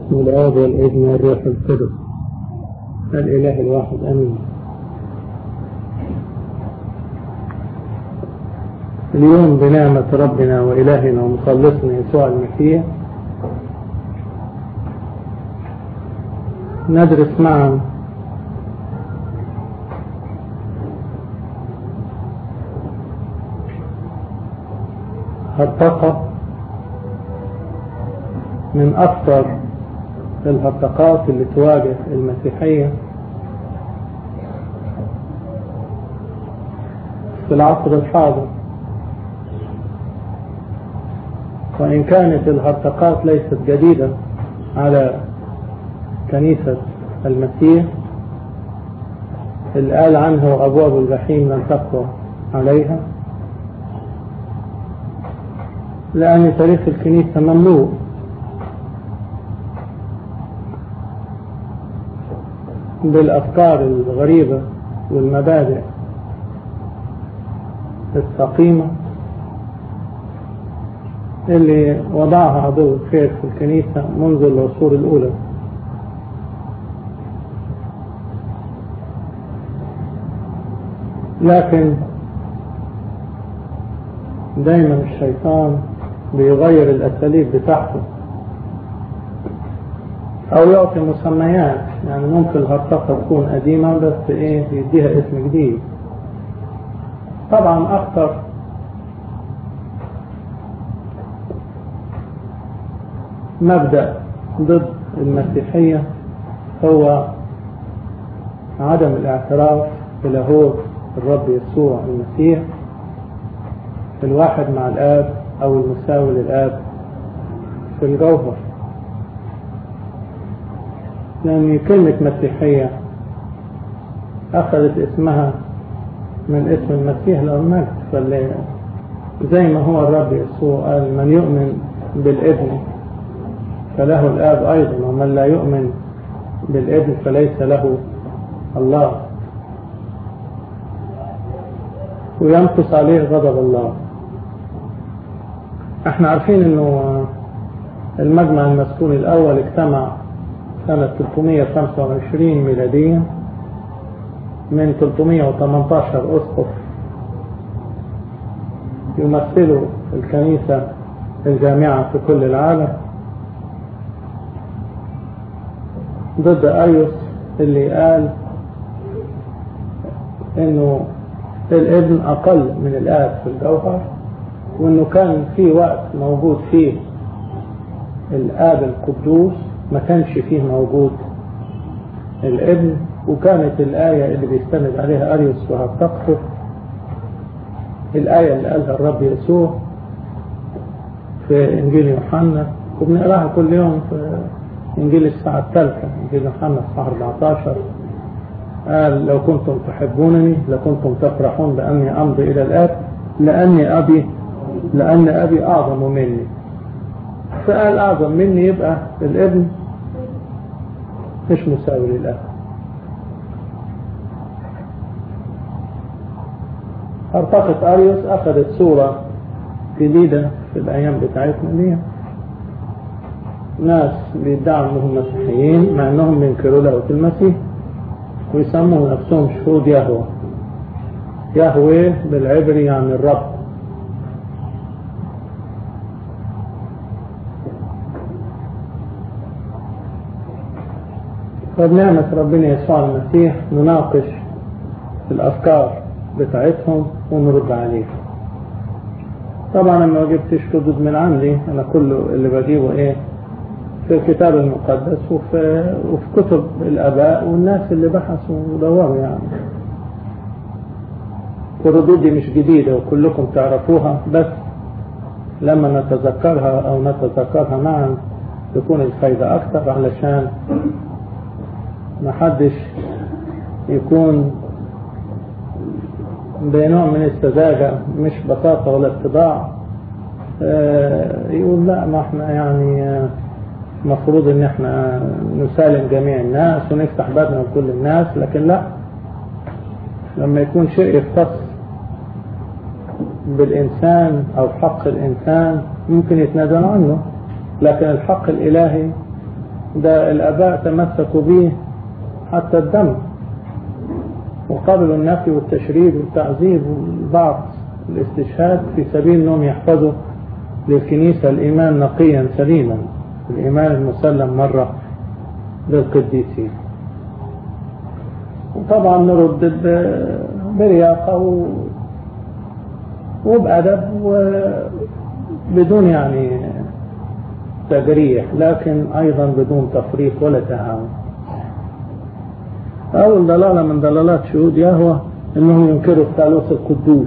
باسم الآب والابن والروح القدس الإله الواحد أمين اليوم بنعمة ربنا وإلهنا ومخلصنا يسوع المسيح ندرس معا هرطقة من أكثر الهرطقات اللي تواجه المسيحية في العصر الحاضر وإن كانت الهرطقات ليست جديدة على كنيسة المسيح اللي قال عنه وأبواب الجحيم لن تقوى عليها لأن تاريخ الكنيسة مملوء بالأفكار الغريبة والمبادئ السقيمة اللي وضعها عدو الخير في الكنيسة منذ العصور الأولى لكن دايما الشيطان بيغير الأساليب بتاعته أو يعطي مسميات يعني ممكن الهرطقة تكون قديمة بس إيه يديها اسم جديد طبعا أكثر مبدأ ضد المسيحية هو عدم الاعتراف بلاهوت الرب يسوع المسيح الواحد مع الآب أو المساوي للآب في الجوهر لأن كلمة مسيحية أخذت اسمها من اسم المسيح لو فاللي زي ما هو الرب يسوع قال من يؤمن بالابن فله الآب أيضا ومن لا يؤمن بالابن فليس له الله وينقص عليه غضب الله احنا عارفين انه المجمع المسكوني الاول اجتمع سنة 325 ميلاديا من 318 اسقف يمثلوا الكنيسة الجامعة في كل العالم ضد أيوس اللي قال انه الابن اقل من الاب في الجوهر وانه كان في وقت موجود فيه الاب القدوس ما كانش فيه موجود الابن وكانت الآية اللي بيستند عليها أريوس وهتقصر الآية اللي قالها الرب يسوع في إنجيل يوحنا وبنقراها كل يوم في إنجيل الساعة الثالثة إنجيل يوحنا الساعة 14 قال لو كنتم تحبونني لكنتم تفرحون بأني أمضي إلى الآب لأني أبي لأن أبي أعظم مني فقال أعظم مني يبقى الابن مش مساوي للأب ارتقت أريوس أخذت صورة جديدة في الأيام بتاعتنا دي ناس بيدعوا أنهم مسيحيين مع أنهم بينكروا له في المسيح ويسموا نفسهم شهود يهوه يهوه بالعبري يعني الرب فبنعمة ربنا يسوع المسيح نناقش الأفكار بتاعتهم ونرد عليها طبعا انا ما جبتش ردود من عندي انا كله اللي بجيبه ايه في الكتاب المقدس وفي, وفي كتب الاباء والناس اللي بحثوا ودوروا يعني الردود دي مش جديدة وكلكم تعرفوها بس لما نتذكرها او نتذكرها معا تكون الفايدة اكتر علشان ما حدش يكون بنوع من السذاجة مش بساطة ولا اتضاع اه يقول لا ما احنا يعني مفروض ان احنا نسالم جميع الناس ونفتح بابنا لكل الناس لكن لا لما يكون شيء يختص بالإنسان أو حق الإنسان ممكن يتنازل عنه لكن الحق الإلهي ده الآباء تمسكوا به حتى الدم وقبلوا النفي والتشريد والتعذيب والبعض الاستشهاد في سبيل أنهم يحفظوا للكنيسة الإيمان نقيا سليما الإيمان المسلم مرة للقديسين وطبعا نرد برياقة وبأدب وبدون يعني تجريح لكن أيضا بدون تفريط ولا تهاون أول ضلالة من ضلالات شهود يهوى أنهم ينكروا الثالوث القدوس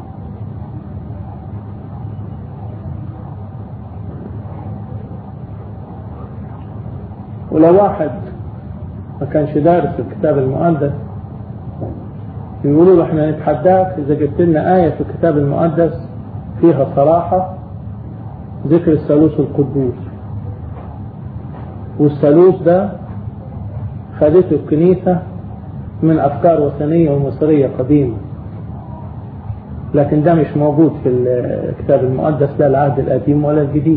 ولو واحد ما كانش دارس الكتاب المقدس يقولوا له احنا نتحداك اذا جبت لنا آية في الكتاب المقدس فيها صراحة ذكر الثالوث القدوس والثالوث ده خدته الكنيسة من أفكار وثنية ومصرية قديمة لكن ده مش موجود في الكتاب المقدس لا العهد القديم ولا الجديد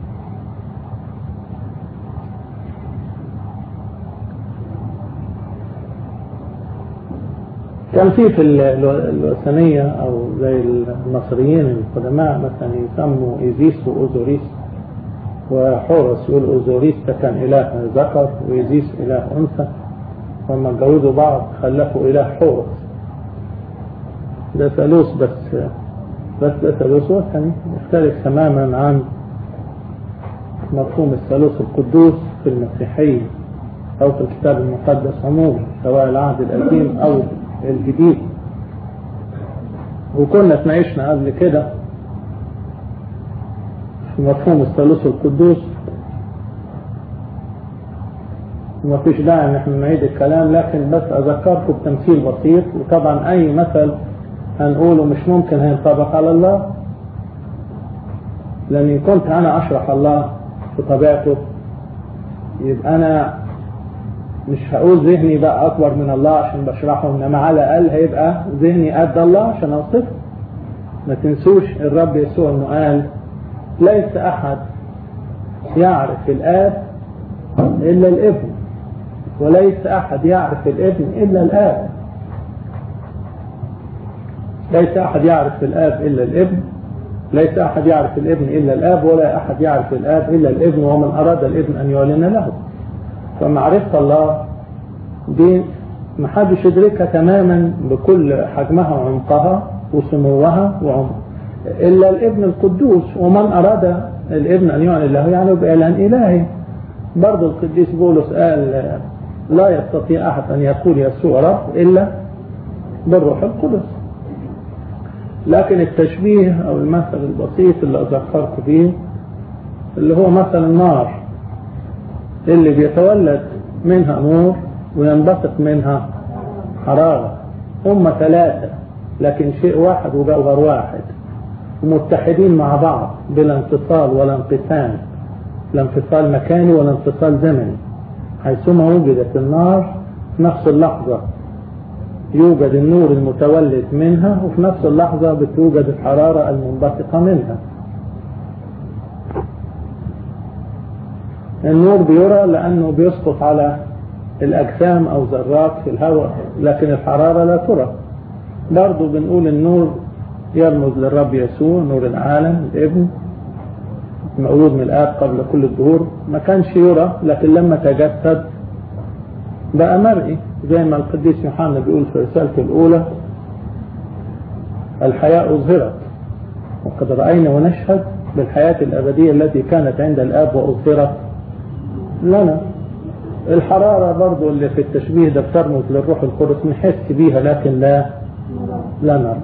كان في في الوثنية أو زي المصريين القدماء مثلا يسموا إيزيس وأوزوريس وحورس يقول أوزوريس ده كان إله ذكر وإيزيس إله أنثى لما اتجوزوا بعض خلفوا إله حورس ده ثالوث بس بس ده ثالوث وثني يختلف تماما عن مفهوم الثالوث القدوس في المسيحية أو في الكتاب المقدس عموما سواء العهد القديم أو الجديد وكنا تناقشنا قبل كده في مفهوم الثالوث القدوس وما فيش داعي ان احنا نعيد الكلام لكن بس اذكركم بتمثيل بسيط وطبعا اي مثل هنقوله مش ممكن هينطبق على الله لاني كنت انا اشرح الله في طبيعته يبقى انا مش هقول ذهني بقى اكبر من الله عشان بشرحه انما على الاقل هيبقى ذهني قد الله عشان اوصفه ما تنسوش الرب يسوع انه قال ليس احد يعرف الاب الا الابن وليس احد يعرف الابن الا الاب ليس احد يعرف الاب الا الابن ليس احد يعرف الابن الا الاب ولا احد يعرف الاب الا الابن ومن اراد الابن ان يعلن له فمعرفة الله دي محدش يدركها تماما بكل حجمها وعمقها وسموها وعمق إلا الابن القدوس ومن أراد الابن أن يعلن له يعني بإعلان إلهي برضو القديس بولس قال لا يستطيع أحد أن يقول يسوع رب إلا بالروح القدس لكن التشبيه أو المثل البسيط اللي أذكرت به اللي هو مثل النار اللي بيتولد منها نور وينبثق منها حرارة هم ثلاثة لكن شيء واحد وجوهر واحد ومتحدين مع بعض بلا انفصال ولا انقسام لا انفصال مكاني ولا انفصال زمني حيثما وجدت النار في نفس اللحظة يوجد النور المتولد منها وفي نفس اللحظة بتوجد الحرارة المنبثقة منها النور بيرى لأنه بيسقط على الأجسام أو ذرات في الهواء لكن الحرارة لا ترى برضو بنقول النور يرمز للرب يسوع نور العالم الابن مولود من الآب قبل كل الدهور ما كانش يرى لكن لما تجسد بقى مرئي زي ما القديس يوحنا بيقول في رسالته الأولى الحياة أظهرت وقد رأينا ونشهد بالحياة الأبدية التي كانت عند الآب وأظهرت لنا الحرارة برضو اللي في التشبيه ده بترمز للروح القدس نحس بيها لكن لا لا نرى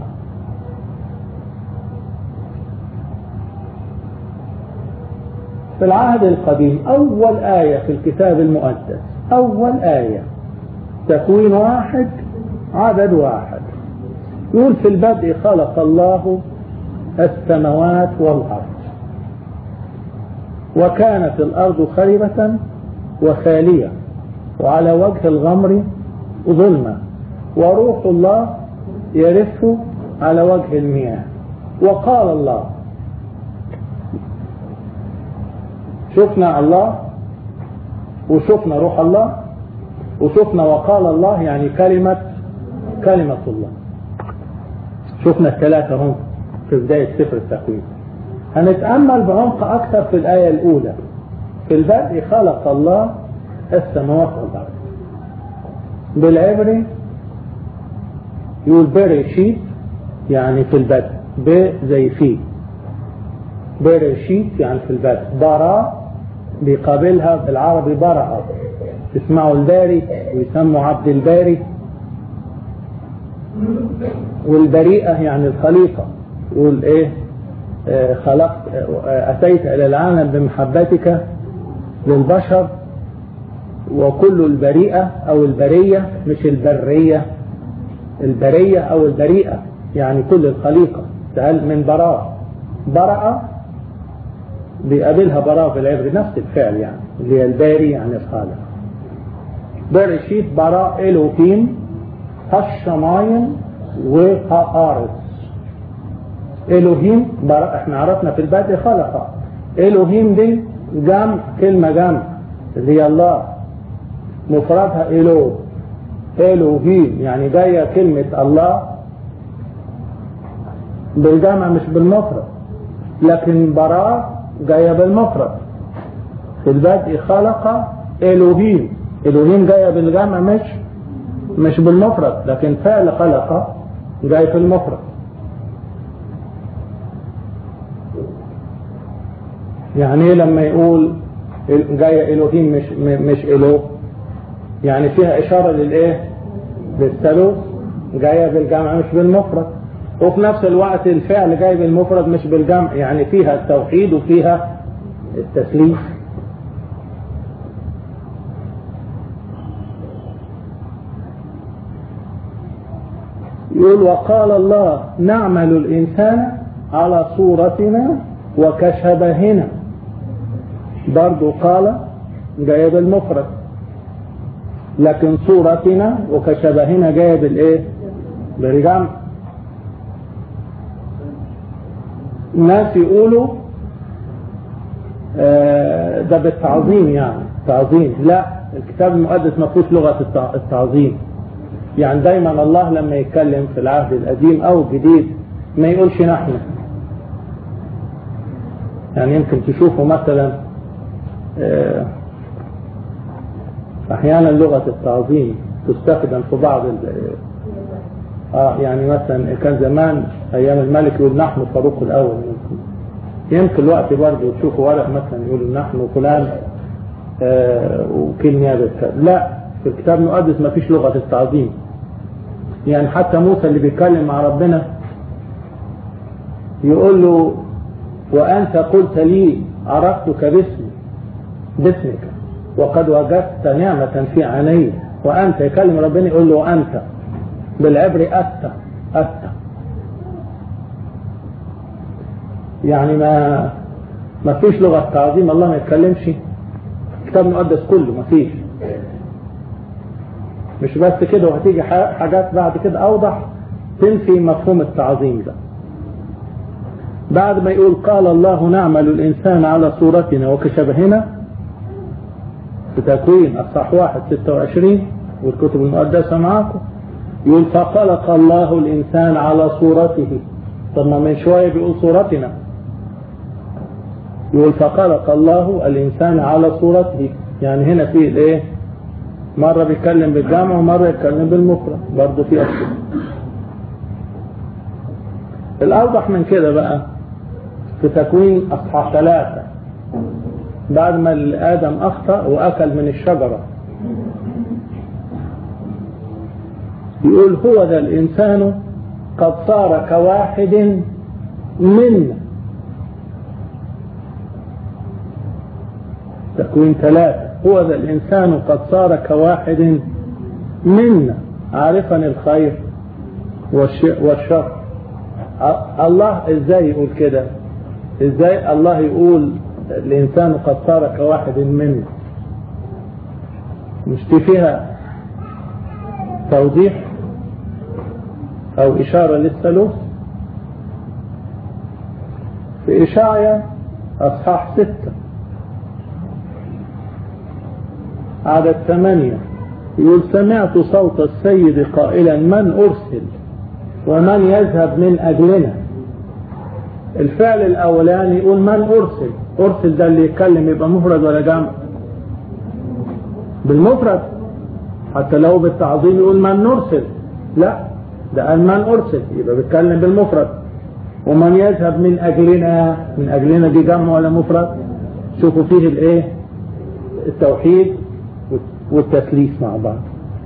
في العهد القديم أول آية في الكتاب المقدس أول آية تكوين واحد عدد واحد يقول في البدء خلق الله السماوات والأرض وكانت الأرض خربة وخالية وعلى وجه الغمر ظلمة وروح الله يرف على وجه المياه وقال الله شفنا الله وشفنا روح الله وشفنا وقال الله يعني كلمة كلمة الله شفنا الثلاثة هم في بداية سفر التكوين هنتأمل بعمق أكثر في الآية الأولى في البدء خلق الله السماوات والأرض بالعبري يقول بريشيت يعني في البدء ب زي في بريشيت يعني في البدء براء بيقابلها بالعربي برأة يسمعوا الباري ويسموا عبد الباري والبريئة يعني الخليقة يقول ايه آه خلقت آه أتيت إلى العالم بمحبتك للبشر وكل البريئة أو البرية مش البرية البرية أو البريئة يعني كل الخليقة سأل من براء برأة بيقابلها براء في العبر نفس الفعل يعني اللي هي الباري يعني الخالق برشيت براء إلوهيم هالشمايم وهآرس إلوهيم براء احنا عرفنا في البدء خلق إلوهيم دي جمع كلمة جمع اللي هي الله مفردها إلو إلوهيم يعني جاية كلمة الله بالجمع مش بالمفرد لكن براء جاية بالمفرد في البدء خلق إلوهيم إلوهيم جاية بالجمع مش مش بالمفرد لكن فعل خلق جاي في المفرد يعني ايه لما يقول جاية إلوهيم مش مش إلوه يعني فيها إشارة للإيه للثالوث جاية بالجمع مش بالمفرد وفي نفس الوقت الفعل جاي بالمفرد مش بالجمع يعني فيها التوحيد وفيها التسليم يقول وقال الله نعمل الإنسان على صورتنا وكشبهنا برضو قال جاية بالمفرد لكن صورتنا وكشبهنا جاية بالايه بالجمع الناس يقولوا آه ده بالتعظيم يعني تعظيم لا الكتاب المقدس ما فيهوش لغة التعظيم يعني دايما الله لما يتكلم في العهد القديم او الجديد ما يقولش نحن يعني يمكن تشوفوا مثلا آه احيانا لغة التعظيم تستخدم في بعض اه يعني مثلا كان زمان ايام الملك يقول نحن فاروق الاول يمكن يمكن الوقت برضه تشوفوا ورق مثلا يقولوا نحن فلان آه وكل نيابه لا في الكتاب المقدس ما فيش لغه التعظيم يعني حتى موسى اللي بيتكلم مع ربنا يقول له وانت قلت لي عرفتك باسمي باسمك وقد وجدت نعمة في عيني وأنت يكلم ربنا يقول له أنت بالعبري أتى أتى يعني ما ما فيش لغة تعظيم الله ما يتكلمش الكتاب المقدس كله ما فيش مش بس كده وهتيجي حاجات بعد كده أوضح تنفي مفهوم التعظيم ده بعد ما يقول قال الله نعمل الإنسان على صورتنا وكشبهنا في تكوين أصح واحد ستة وعشرين والكتب المقدسة معاكم يقول فخلق الله الإنسان على صورته طب ما من شوية بيقول صورتنا يقول فخلق الله الإنسان على صورته يعني هنا في الايه مرة بيتكلم بالجمع ومرة يتكلم بالمفرد برضه في أشياء الأوضح من كده بقى في تكوين أصحاح ثلاثة بعد ما آدم أخطأ وأكل من الشجرة يقول هو ذا الإنسان قد صار كواحد منا تكوين ثلاثة هو ذا الإنسان قد صار كواحد منا عارفا الخير والشر الله ازاي يقول كده ازاي الله يقول الإنسان قد صار كواحد منا مش دي فيها توضيح أو إشارة للثالوث في إشاعية أصحاح ستة عدد ثمانية يقول سمعت صوت السيد قائلا من أرسل ومن يذهب من أجلنا الفعل الأولاني يقول من أرسل أرسل ده اللي يتكلم يبقى مفرد ولا جمع بالمفرد حتى لو بالتعظيم يقول من نرسل لا ده قال من أرسل يبقى بيتكلم بالمفرد ومن يذهب من أجلنا من أجلنا دي جمع ولا مفرد شوفوا فيه الايه التوحيد والتثليث مع بعض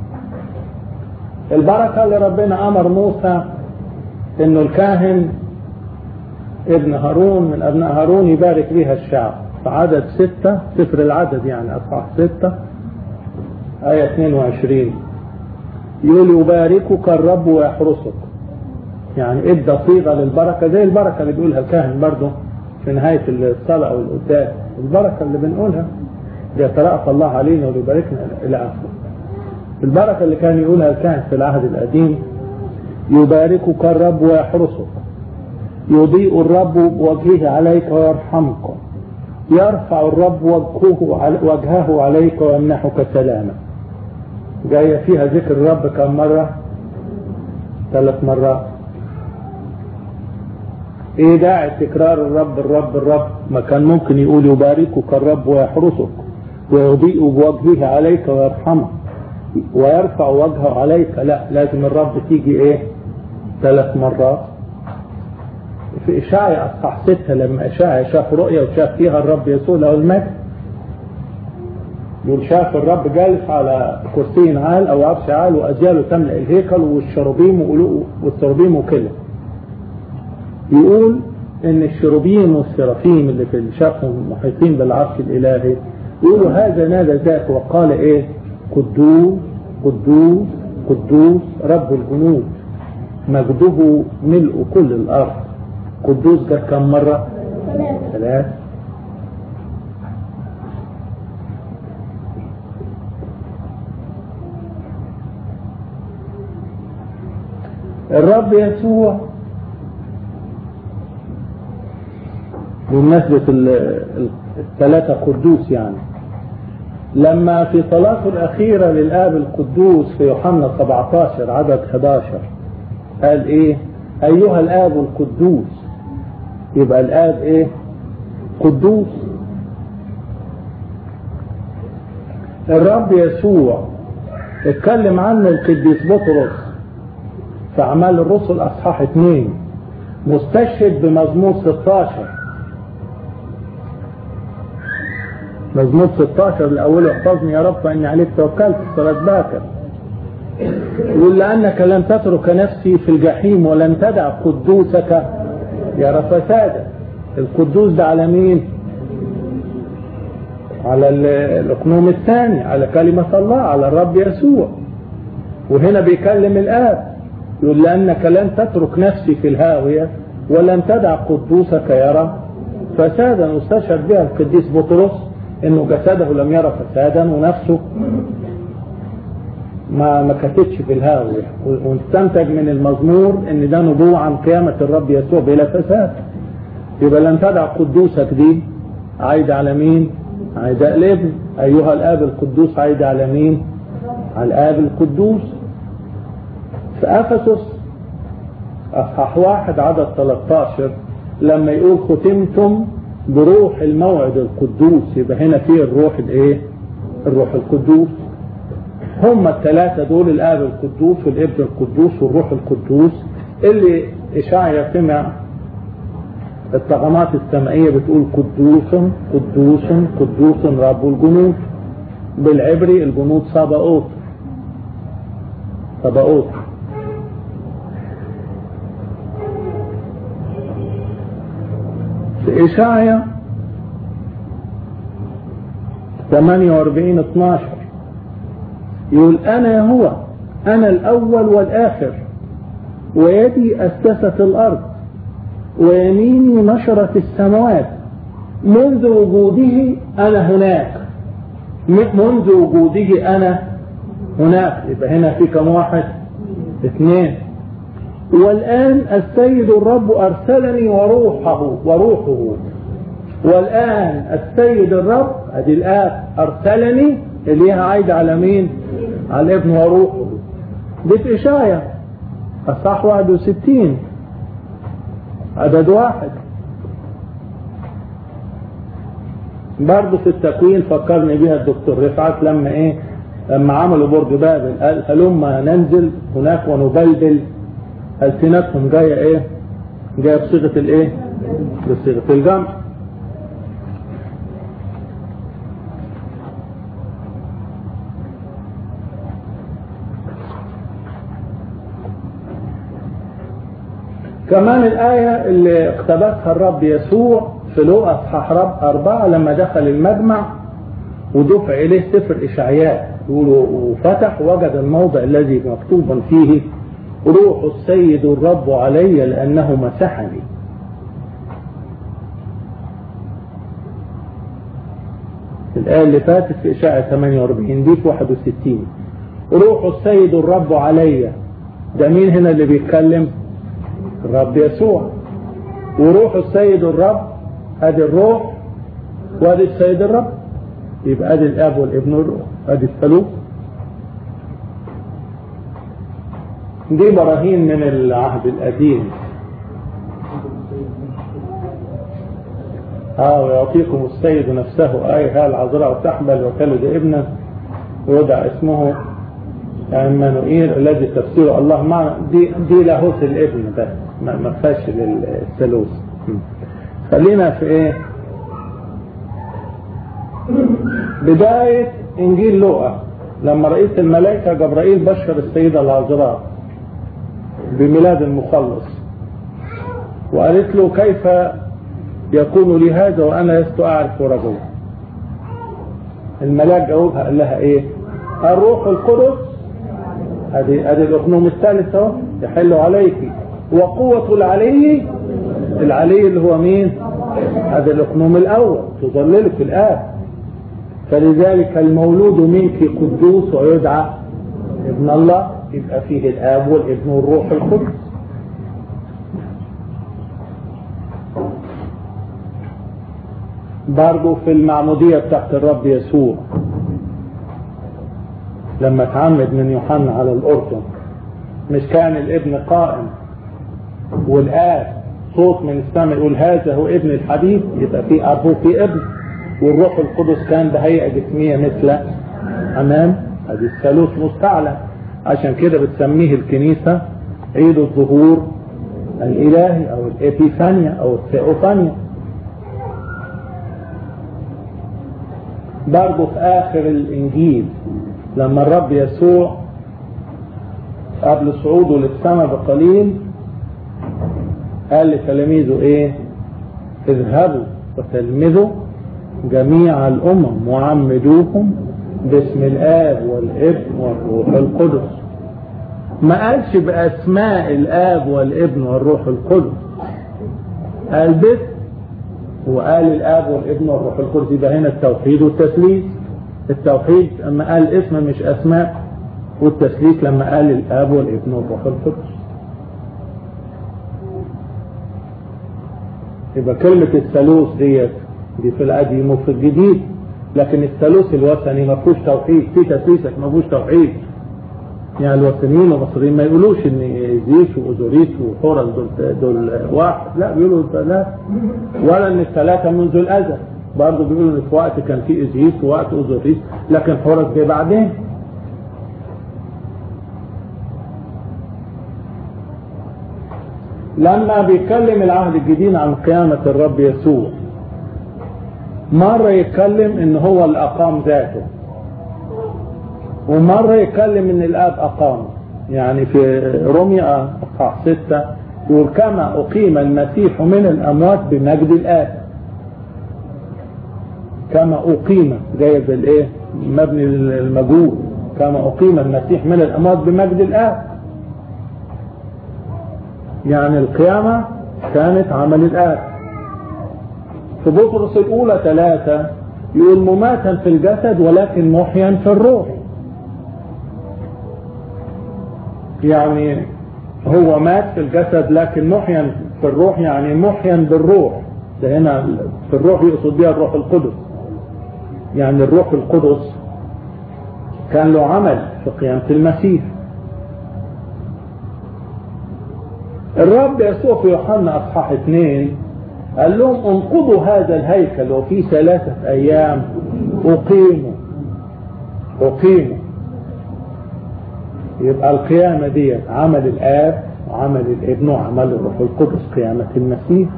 البركة اللي ربنا أمر موسى إنه الكاهن ابن هارون من أبناء هارون يبارك بها الشعب في عدد ستة سفر العدد يعني أصحاح ستة آية 22 يقول يباركك الرب ويحرسك يعني ادى صيغة للبركة زي البركة اللي بيقولها الكاهن برضه في نهاية الصلاة أو القداس البركة اللي بنقولها ليترأف الله علينا وليباركنا إلى آخره البركة اللي كان يقولها الكاهن في العهد القديم يباركك الرب ويحرسك يضيء الرب وجهه عليك ويرحمك يرفع الرب وجهه وجهه عليك ويمنحك سلاما جاية فيها ذكر الرب كم مرة ثلاث مرات ايه داعي تكرار الرب الرب الرب ما كان ممكن يقول يباركك الرب ويحرسك ويضيء بوجهه عليك ويرحمك ويرفع وجهه عليك لا لازم الرب تيجي ايه ثلاث مرات في إشاعي أصحاح ستة لما إشاعي شاف رؤية وشاف فيها الرب يسوع له المجد يقول شاف الرب جالس على كرسي عال أو عرش عال وأجياله تملأ الهيكل والشروبيم والشروبيم وكله يقول إن الشروبيم والسرافيم اللي في الشرق محيطين بالعرش الإلهي يقولوا هذا نادى ذاك وقال إيه قدوس قدوس قدوس رب الجنود مجده ملء كل الأرض قدوس جت كم مرة ثلاث الرب يسوع بمناسبة الثلاثة قدوس يعني لما في صلاته الأخيرة للآب القدوس في يوحنا 17 عدد 11 قال إيه أيها الآب القدوس يبقى الآب إيه قدوس الرب يسوع اتكلم عنه القديس بطرس في أعمال الرسل أصحاح 2 مستشهد بمزمور 16 مزمور 16 الأول احفظني يا رب فإني عليك توكلت صلاة باكر يقول لأنك لن تترك نفسي في الجحيم ولن تدع قدوسك يرى فسادا القدوس ده على مين على الأقنوم الثاني على كلمة الله على الرب يسوع وهنا بيكلم الآب يقول لأنك لن تترك نفسي في الهاوية ولن تدع قدوسك يرى فسادا واستشهد بها القديس بطرس انه جسده لم يرى فسادا ونفسه ما ما كتتش في الهاوية واستنتج من المزمور ان ده نبوة عن قيامة الرب يسوع بلا فساد يبقى لن تدع قدوسك دي عايدة على مين عايدة الابن ايها الاب القدوس عايدة على مين على الاب القدوس في افسس اصحاح واحد عدد 13 لما يقول ختمتم بروح الموعد القدوس يبقى هنا فيه الروح الايه الروح القدوس هم الثلاثة دول الآب القدوس والابن القدوس والروح القدوس اللي إشعيا سمع الطغمات السمائية بتقول قدوس قدوس قدوس رب الجنود بالعبري الجنود صباؤوت صباؤوت في إشعيا 48 12 يقول أنا هو أنا الأول والآخر ويدي أسست الأرض ويميني نشرت السماوات منذ وجوده أنا هناك منذ وجوده أنا هناك يبقى هنا في كم واحد اثنين والآن السيد الرب أرسلني وروحه وروحه والآن السيد الرب أدي الآب أرسلني اللي هي عايدة على مين على الابن وروحه دي في إشاية الصح 61 عدد واحد برضه في التكوين فكرني بيها الدكتور رفعت لما ايه لما عملوا برج بابل قال هلما ننزل هناك ونبلبل ألسنتهم جاية ايه جاية بصيغة الايه بصيغة الجمع كمان الآية اللي اقتبسها الرب يسوع في لوقا اصحاح أربعة لما دخل المجمع ودفع إليه سفر إشعياء يقولوا وفتح وجد الموضع الذي مكتوبا فيه روح السيد الرب علي لأنه مسحني الآية اللي فاتت في إشاعة 48 دي في 61 روح السيد الرب علي ده مين هنا اللي بيتكلم الرب يسوع وروح السيد الرب ادي الروح وادي السيد الرب يبقى ادي الاب والابن والروح ادي الثالوث دي براهين من العهد القديم اه ويعطيكم السيد نفسه آية العذراء تحمل وتلد ابنا ويدع اسمه عمانوئيل الذي تفسيره الله معنا دي دي لاهوت الابن ده ما فيهاش للثالوث خلينا في ايه بداية انجيل لوقا لما رئيس الملائكة جبرائيل بشر السيدة العذراء بميلاد المخلص وقالت له كيف يكون لي هذا وانا لست اعرف رجلا الملاك جاوبها قال لها ايه الروح القدس ادي ادي الاقنوم الثالث اهو يحل عليك وقوة العلي العلي اللي هو مين هذا الاقنوم الاول تظللك الاب فلذلك المولود منك قدوس ويدعى ابن الله يبقى فيه الاب والابن والروح القدس برضه في المعمودية بتاعت الرب يسوع لما اتعمد من يوحنا على الأردن مش كان الابن قائم والآب صوت من السماء يقول هذا هو ابن الحبيب يبقى في أب وفي ابن والروح القدس كان بهيئة جسمية مثل أمام هذه الثالوث مستعلى عشان كده بتسميه الكنيسة عيد الظهور الإلهي أو الإبيفانيا أو الثيوفانيا برضه في آخر الإنجيل لما الرب يسوع قبل صعوده للسماء بقليل قال لتلاميذه ايه اذهبوا وتلمذوا جميع الامم وعمدوهم باسم الاب والابن والروح القدس ما قالش باسماء الاب والابن والروح القدس قال بس وقال الاب والابن والروح القدس يبقى هنا التوحيد والتثليث التوحيد لما قال اسم مش اسماء والتثليث لما قال الاب والابن والروح القدس يبقى كلمة الثالوث ديت دي في القديم وفي الجديد لكن الثالوث الوثني ما فيهوش توحيد في تثليثك ما فيهوش توحيد يعني الوثنيين والمصريين ما يقولوش ان زيش واوزوريس وحورس دول دول واحد لا بيقولوا ثلاثة ولا ان الثلاثة منذ الازل برضه بيقولوا ان في وقت كان في ازيس ووقت اوزوريس لكن حورس جه بعدين لما بيتكلم العهد الجديد عن قيامة الرب يسوع مرة يتكلم ان هو اللي اقام ذاته ومرة يتكلم ان الاب اقام يعني في روميا اصحاح ستة يقول كما اقيم المسيح من الاموات بمجد الاب كما اقيم جايب الايه مبني المجهول كما اقيم المسيح من الاموات بمجد الاب يعني القيامة كانت عمل الآب في بطرس الأولى ثلاثة يقول مماتا في الجسد ولكن محيا في الروح يعني هو مات في الجسد لكن محيا في الروح يعني محيا بالروح ده هنا في الروح يقصد بها الروح القدس يعني الروح القدس كان له عمل في قيامة المسيح الرب يسوع في يوحنا اصحاح اثنين قال لهم انقضوا هذا الهيكل وفي ثلاثة ايام اقيموا اقيموا يبقى القيامة دي عمل الاب وعمل الابن وعمل الروح القدس قيامة المسيح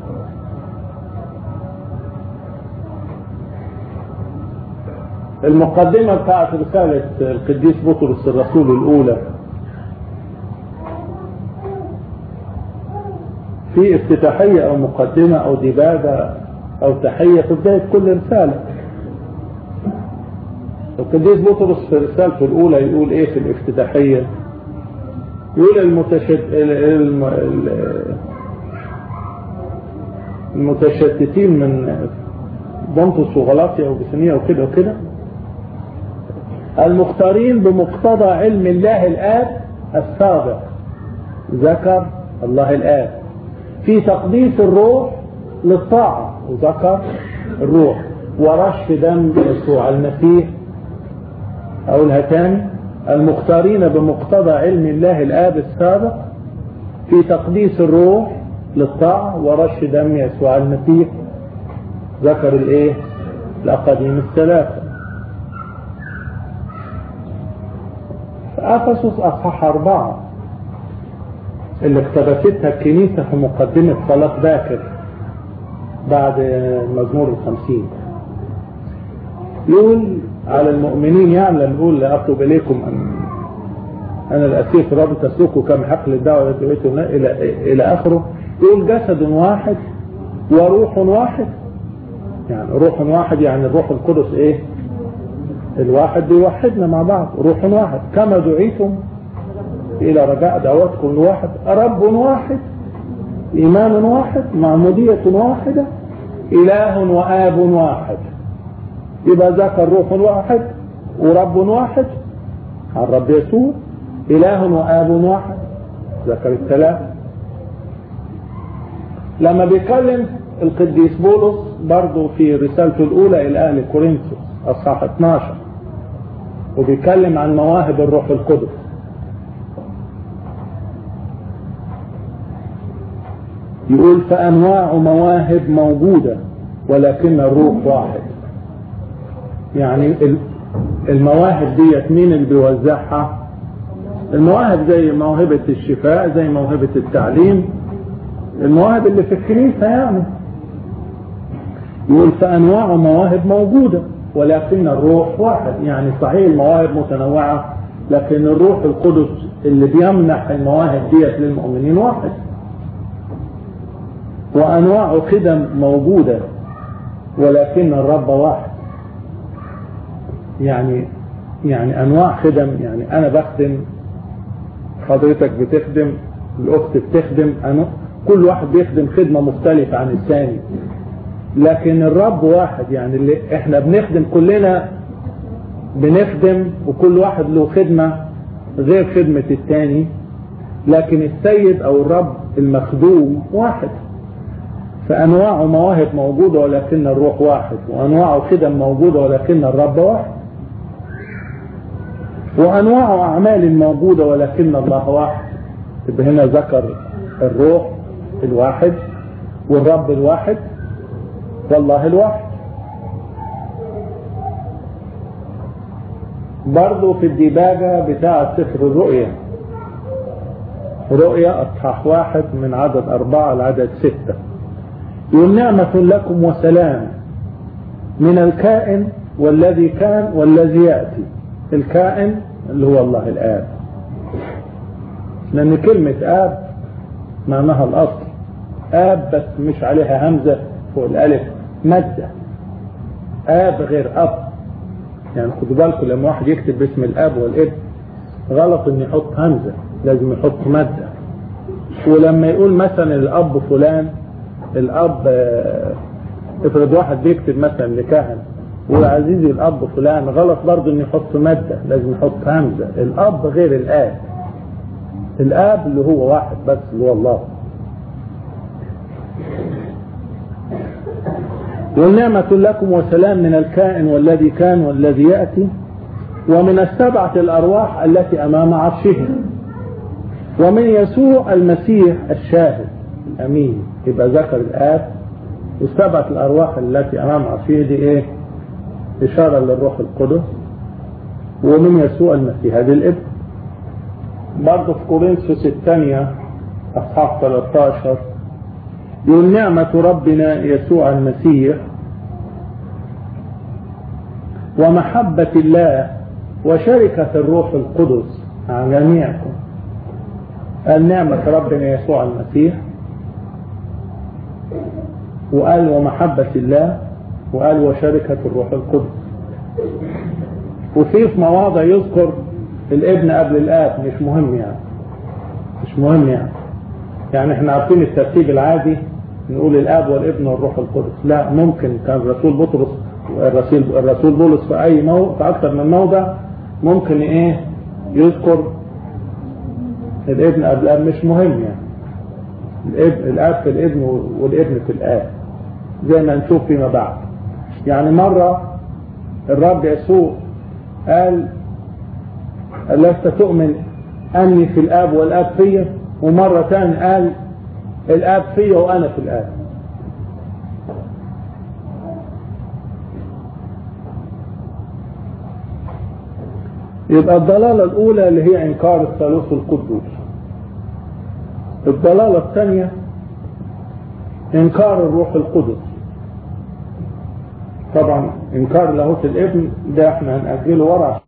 المقدمة بتاعت رسالة القديس بطرس الرسول الأولى في افتتاحية أو مقدمة أو دباجة أو تحية في بداية كل رسالة القديس بطرس في رسالته الأولى يقول إيه في الافتتاحية يقول المتشد... الم... المتشتتين من بنطس وغلاطيا وبسنية وكده وكده المختارين بمقتضى علم الله الآب السابق ذكر الله الآب في تقديس الروح للطاعة وذكر الروح ورش دم يسوع المسيح أقولها تاني المختارين بمقتضى علم الله الآب السابق في تقديس الروح للطاعة ورش دم يسوع المسيح ذكر الايه الأقاديم الثلاثة أفسس أصحاح أربعة اللي اقتبستها الكنيسة في مقدمة صلاة باكر بعد المزمور الخمسين يقول على المؤمنين يعني لما يقول أطلب إليكم أن أنا الأسير في رابط تسلكوا كم حقل الدعوة إلى إلى آخره يقول جسد واحد وروح واحد يعني روح واحد يعني الروح القدس إيه الواحد بيوحدنا مع بعض روح واحد كما دعيتم إلى رجاء دعوتكم الواحد رب واحد إيمان واحد معمودية واحدة إله وآب واحد يبقى ذكر روح واحد ورب واحد الرب يسوع إله وآب واحد ذكر الثلاث لما بيكلم القديس بولس برضه في رسالته الأولى إلى أهل كورنثوس أصحاح 12 وبيتكلم عن مواهب الروح القدس يقول فأنواع مواهب موجودة ولكن الروح واحد يعني المواهب ديت مين اللي بيوزعها المواهب زي موهبة الشفاء زي موهبة التعليم المواهب اللي في الكنيسة يعني يقول فأنواع مواهب موجودة ولكن الروح واحد يعني صحيح المواهب متنوعة لكن الروح القدس اللي بيمنح المواهب ديت للمؤمنين واحد وأنواع خدم موجودة ولكن الرب واحد يعني يعني أنواع خدم يعني أنا بخدم حضرتك بتخدم الأخت بتخدم أنا كل واحد بيخدم خدمة مختلفة عن الثاني لكن الرب واحد يعني اللي احنا بنخدم كلنا بنخدم وكل واحد له خدمة غير خدمة الثاني لكن السيد او الرب المخدوم واحد فانواع مواهب موجودة ولكن الروح واحد وانواع خدم موجودة ولكن الرب واحد وانواع اعمال موجودة ولكن الله واحد يبقى هنا ذكر الروح الواحد والرب الواحد والله الواحد برضه في الديباجة بتاعة سفر الرؤيا رؤيا أصحاح واحد من عدد أربعة لعدد ستة يقول نعمة لكم وسلام من الكائن والذي كان والذي يأتي الكائن اللي هو الله الآب لأن كلمة آب معناها الأصل آب بس مش عليها همزة فوق الألف مادة آب غير أب يعني خدوا بالكم لما واحد يكتب باسم الأب والابن غلط إن يحط همزة لازم يحط مادة ولما يقول مثلا الأب فلان الأب افرض واحد بيكتب مثلا لكاهن يقول عزيزي الأب فلان غلط برضه إن يحط مادة لازم يحط همزة الأب غير الآب الآب اللي هو واحد بس اللي هو الله والنعمة لكم وسلام من الكائن والذي كان والذي يأتي ومن السبعة الأرواح التي أمام عرشه ومن يسوع المسيح الشاهد أمين يبقى ذكر الآب والسبعة الأرواح التي أمام عرشه دي إيه إشارة للروح القدس ومن يسوع المسيح هذه الابن برضه في كورنثوس الثانية أصحاح 13 يقول نعمة ربنا يسوع المسيح ومحبة الله وشركة الروح القدس مع جميعكم قال نعمة ربنا يسوع المسيح وقال ومحبة الله وقال وشركة الروح القدس وفي في مواضع يذكر الابن قبل الاب مش مهم يعني مش مهم يعني يعني احنا عارفين الترتيب العادي نقول الاب والابن والروح القدس لا ممكن كان الرسول بطرس الرسول الرسول بولس في اي مو في اكثر من موضع ممكن ايه يذكر الابن قبل الاب مش مهم يعني الابن الاب في الابن والابن في الاب زي ما نشوف فيما بعد يعني مرة الرب يسوع قال لست تؤمن أني في الآب والآب فيا ومرة تاني قال الآب فيا وأنا في الآب يبقى الضلالة الأولى اللي هي إنكار الثالوث القدوس الضلالة الثانية إنكار الروح القدس طبعا إنكار لاهوت الابن ده احنا هنأجله ورا